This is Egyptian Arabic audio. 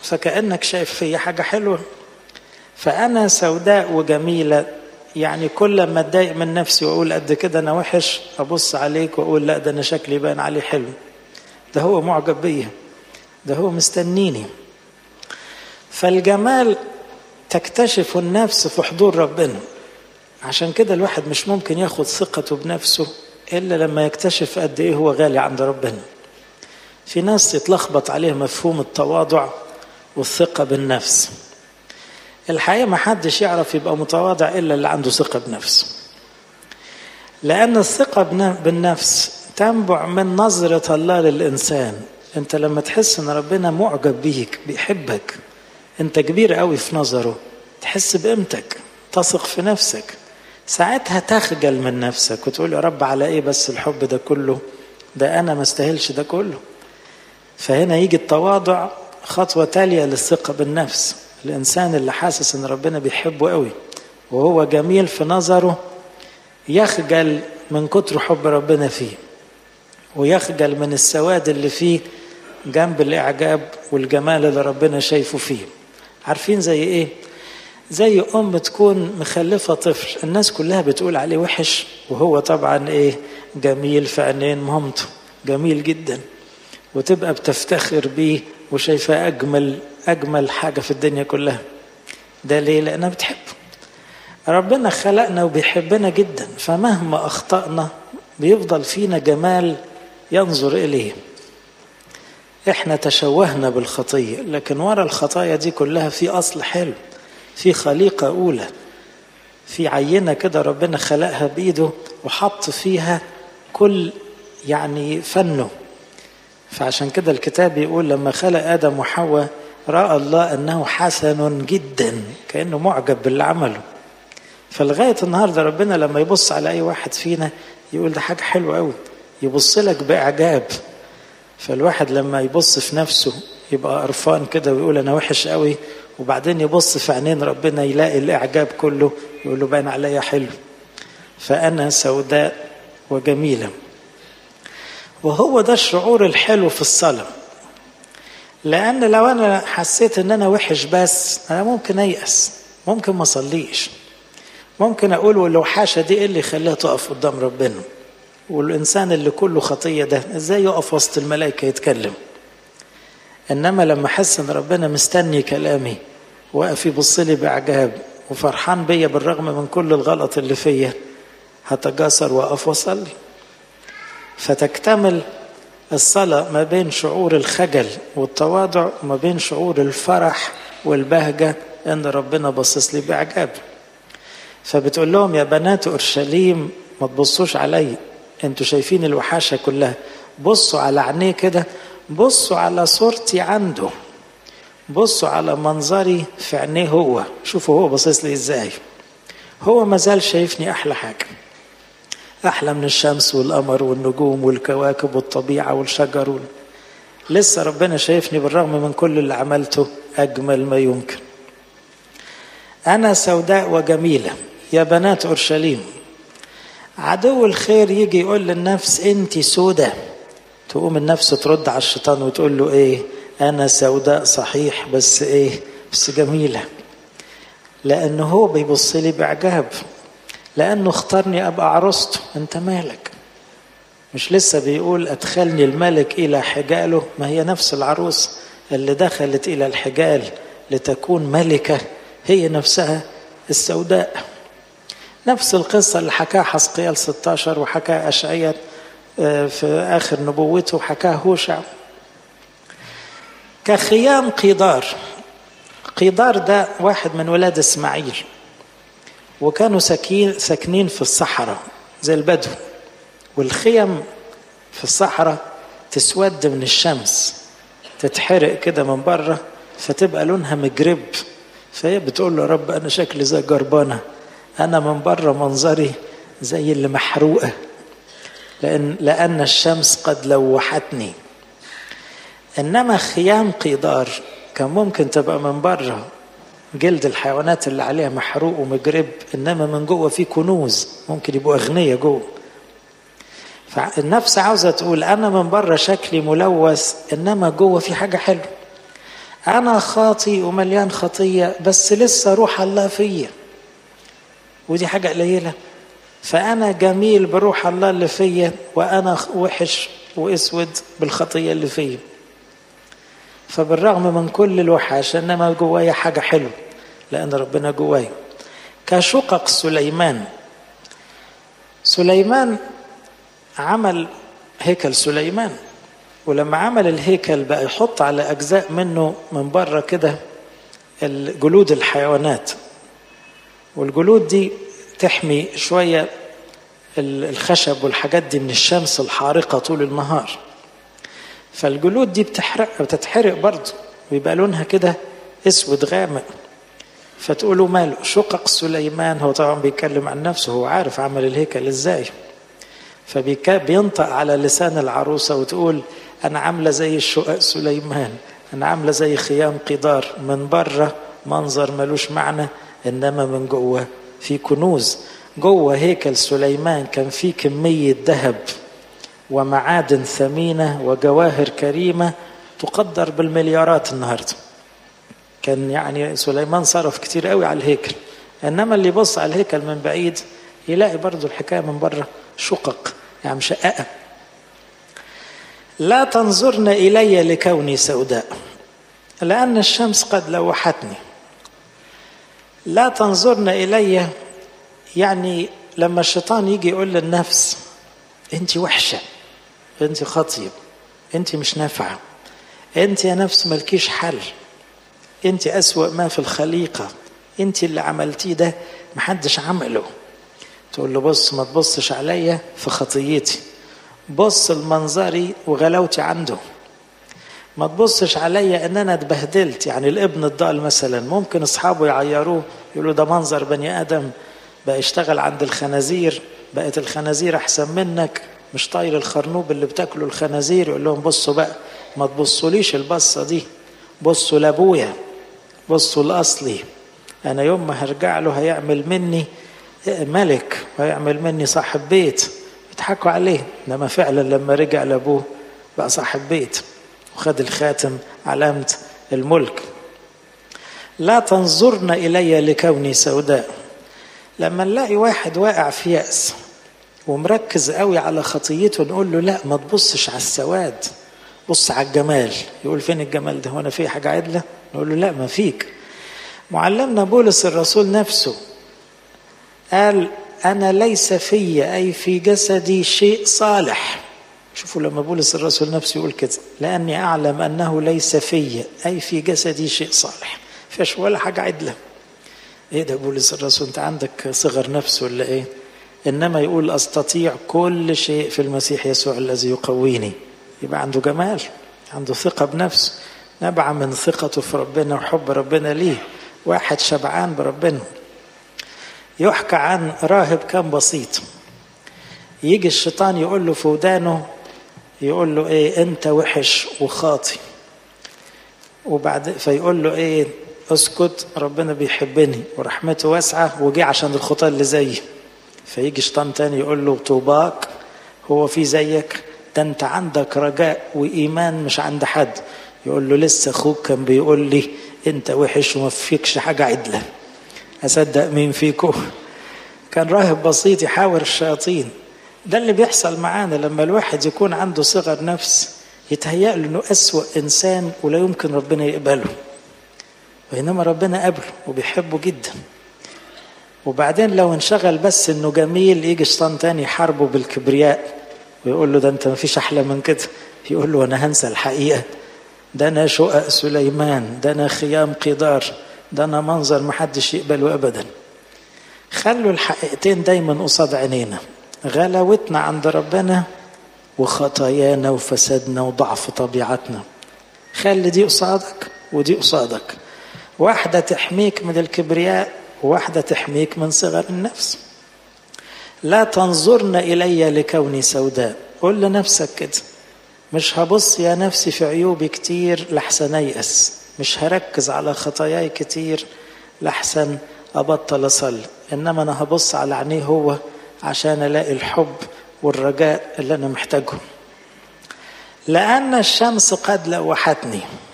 فكأنك شايف فيا حاجة حلوة فأنا سوداء وجميلة يعني كل ما اتضايق من نفسي واقول قد كده انا وحش ابص عليك واقول لا ده انا شكلي باين عليه حلو ده هو معجب بيا ده هو مستنيني فالجمال تكتشف النفس في حضور ربنا عشان كده الواحد مش ممكن ياخد ثقته بنفسه الا لما يكتشف قد ايه هو غالي عند ربنا في ناس يتلخبط عليه مفهوم التواضع والثقة بالنفس الحقيقة ما حدش يعرف يبقى متواضع إلا اللي عنده ثقة بنفسه لأن الثقة بالنفس تنبع من نظرة الله للإنسان أنت لما تحس أن ربنا معجب بيك بيحبك أنت كبير قوي في نظره تحس بقيمتك تثق في نفسك ساعتها تخجل من نفسك وتقول يا رب على ايه بس الحب ده كله ده انا ما استاهلش ده كله فهنا يجي التواضع خطوة تالية للثقة بالنفس الإنسان اللي حاسس إن ربنا بيحبه قوي وهو جميل في نظره يخجل من كتر حب ربنا فيه ويخجل من السواد اللي فيه جنب الإعجاب والجمال اللي ربنا شايفه فيه عارفين زي إيه؟ زي أم تكون مخلفة طفل الناس كلها بتقول عليه وحش وهو طبعا إيه جميل في عينين مامته جميل جدا وتبقى بتفتخر بيه وشايفاه أجمل أجمل حاجة في الدنيا كلها ده ليه؟ لأنها بتحبه ربنا خلقنا وبيحبنا جدا فمهما أخطأنا بيفضل فينا جمال ينظر إليه احنا تشوهنا بالخطية لكن ورا الخطايا دي كلها في أصل حلو في خليقة أولى في عينة كده ربنا خلقها بإيده وحط فيها كل يعني فنه فعشان كده الكتاب يقول لما خلق آدم وحواء رأى الله أنه حسن جدا كأنه معجب باللي عمله فلغاية النهاردة ربنا لما يبص على أي واحد فينا يقول ده حاجة حلوة أوي يبص لك بإعجاب فالواحد لما يبص في نفسه يبقى قرفان كده ويقول أنا وحش قوي وبعدين يبص في عينين ربنا يلاقي الإعجاب كله يقول له باين عليا حلو فأنا سوداء وجميلة وهو ده الشعور الحلو في الصلاة لأن لو أنا حسيت إن أنا وحش بس أنا ممكن أيأس ممكن ما أصليش ممكن أقول ولو حاشا دي إيه اللي يخليها تقف قدام ربنا والإنسان اللي كله خطية ده إزاي يقف وسط الملائكة يتكلم إنما لما أحس إن ربنا مستني كلامي واقف يبص لي بإعجاب وفرحان بيا بالرغم من كل الغلط اللي فيا هتجاسر وأقف وأصلي فتكتمل الصلاة ما بين شعور الخجل والتواضع وما بين شعور الفرح والبهجة إن ربنا باصص لي بإعجاب فبتقول لهم يا بنات أورشليم ما تبصوش علي انتوا شايفين الوحاشة كلها بصوا على عينيه كده بصوا على صورتي عنده بصوا على منظري في عينيه هو شوفوا هو باصص لي ازاي هو ما زال شايفني احلى حاجه احلى من الشمس والقمر والنجوم والكواكب والطبيعه والشجر وال... لسه ربنا شايفني بالرغم من كل اللي عملته اجمل ما يمكن انا سوداء وجميله يا بنات اورشليم عدو الخير يجي يقول للنفس انت سودة تقوم النفس ترد على الشيطان وتقول له ايه انا سوداء صحيح بس ايه بس جميله لانه هو بيبص لي باعجاب لانه اختارني ابقى عروسته انت مالك مش لسه بيقول ادخلني الملك الى حجاله ما هي نفس العروس اللي دخلت الى الحجال لتكون ملكه هي نفسها السوداء نفس القصة اللي حكاها حسقيال 16 وحكاها أشعية في آخر نبوته وحكاها هوشع كخيام قيدار قيدار ده واحد من ولاد إسماعيل وكانوا ساكين ساكنين في الصحراء زي البدو والخيم في الصحراء تسود من الشمس تتحرق كده من بره فتبقى لونها مجرب فهي بتقول له يا رب أنا شكلي زي جربانة أنا من بره منظري زي اللي محروقة لأن, لأن الشمس قد لوحتني إنما خيام قيدار كان ممكن تبقى من بره جلد الحيوانات اللي عليها محروق ومجرب إنما من جوه في كنوز ممكن يبقوا أغنياء جوه فالنفس عاوزة تقول أنا من بره شكلي ملوث إنما جوه في حاجة حلوة أنا خاطي ومليان خطية بس لسه روح الله فيا ودي حاجة قليلة فأنا جميل بروح الله اللي فيا وأنا وحش وأسود بالخطية اللي فيا فبالرغم من كل الوحش إنما جوايا حاجة حلوة لأن ربنا جوايا كشقق سليمان سليمان عمل هيكل سليمان ولما عمل الهيكل بقى يحط على أجزاء منه من بره كده جلود الحيوانات والجلود دي تحمي شوية الخشب والحاجات دي من الشمس الحارقة طول النهار فالجلود دي بتحرق بتتحرق برضه ويبقى لونها كده اسود غامق فتقولوا ماله شقق سليمان هو طبعا بيتكلم عن نفسه هو عارف عمل الهيكل ازاي فبينطق على لسان العروسة وتقول أنا عاملة زي الشقق سليمان أنا عاملة زي خيام قدار من بره منظر ملوش معنى إنما من جوه في كنوز جوه هيكل سليمان كان في كمية ذهب ومعادن ثمينة وجواهر كريمة تقدر بالمليارات النهاردة كان يعني سليمان صرف كتير قوي على الهيكل إنما اللي يبص على الهيكل من بعيد يلاقي برضو الحكاية من بره شقق يعني مشققة لا تنظرن إلي لكوني سوداء لأن الشمس قد لوحتني لا تنظرن إلي يعني لما الشيطان يجي يقول للنفس أنت وحشة أنت خطيب أنت مش نافعة أنت يا نفس ملكيش حل أنت أسوأ ما في الخليقة أنت اللي عملتيه ده محدش عمله تقول له بص ما تبصش عليا في خطيتي بص لمنظري وغلاوتي عنده ما تبصش عليا ان انا اتبهدلت يعني الابن الضال مثلا ممكن اصحابه يعيروه يقولوا ده منظر بني ادم بقى يشتغل عند الخنازير بقت الخنازير احسن منك مش طايل الخرنوب اللي بتاكله الخنازير يقول لهم بصوا بقى ما تبصوليش البصه دي بصوا لابويا بصوا لاصلي انا يوم ما هرجع له هيعمل مني ملك ويعمل مني صاحب بيت يضحكوا عليه انما فعلا لما رجع لابوه بقى صاحب بيت وخد الخاتم علامة الملك لا تنظرن إلي لكوني سوداء لما نلاقي واحد واقع في يأس ومركز قوي على خطيته نقول له لا ما تبصش على السواد بص على الجمال يقول فين الجمال ده وانا في حاجة عدلة نقول له لا ما فيك معلمنا بولس الرسول نفسه قال أنا ليس في أي في جسدي شيء صالح شوفوا لما بولس الرسول نفسه يقول كده لأني أعلم أنه ليس في أي في جسدي شيء صالح فيش ولا حاجة عدلة إيه ده بولس الرسول أنت عندك صغر نفس ولا إيه إنما يقول أستطيع كل شيء في المسيح يسوع الذي يقويني يبقى عنده جمال عنده ثقة بنفسه نبع من ثقته في ربنا وحب ربنا ليه واحد شبعان بربنا يحكى عن راهب كان بسيط يجي الشيطان يقول له في ودانه يقول له ايه انت وحش وخاطي وبعد فيقول له ايه اسكت ربنا بيحبني ورحمته واسعه وجي عشان الخطاه اللي زيي فيجي شيطان تاني يقول له طوباك هو في زيك ده انت عندك رجاء وايمان مش عند حد يقول له لسه اخوك كان بيقول لي انت وحش وما فيكش حاجه عدله اصدق مين فيكم كان راهب بسيط يحاور الشياطين ده اللي بيحصل معانا لما الواحد يكون عنده صغر نفس يتهيأ له انه أسوأ إنسان ولا يمكن ربنا يقبله وإنما ربنا قبله وبيحبه جدا وبعدين لو انشغل بس انه جميل يجي شيطان تاني يحاربه بالكبرياء ويقول له ده انت مفيش احلى من كده يقول له انا هنسى الحقيقه ده انا شقق سليمان ده انا خيام قدار ده انا منظر محدش يقبله ابدا خلوا الحقيقتين دايما قصاد عينينا غلاوتنا عند ربنا وخطايانا وفسادنا وضعف طبيعتنا خلي دي قصادك ودي قصادك واحدة تحميك من الكبرياء وواحدة تحميك من صغر النفس لا تنظرن إلي لكوني سوداء قول لنفسك كده مش هبص يا نفسي في عيوبي كتير لحسن أيأس مش هركز على خطاياي كتير لحسن أبطل أصلي إنما أنا هبص على عينيه هو عشان ألاقي الحب والرجاء اللي أنا محتاجهم لأن الشمس قد لوحتني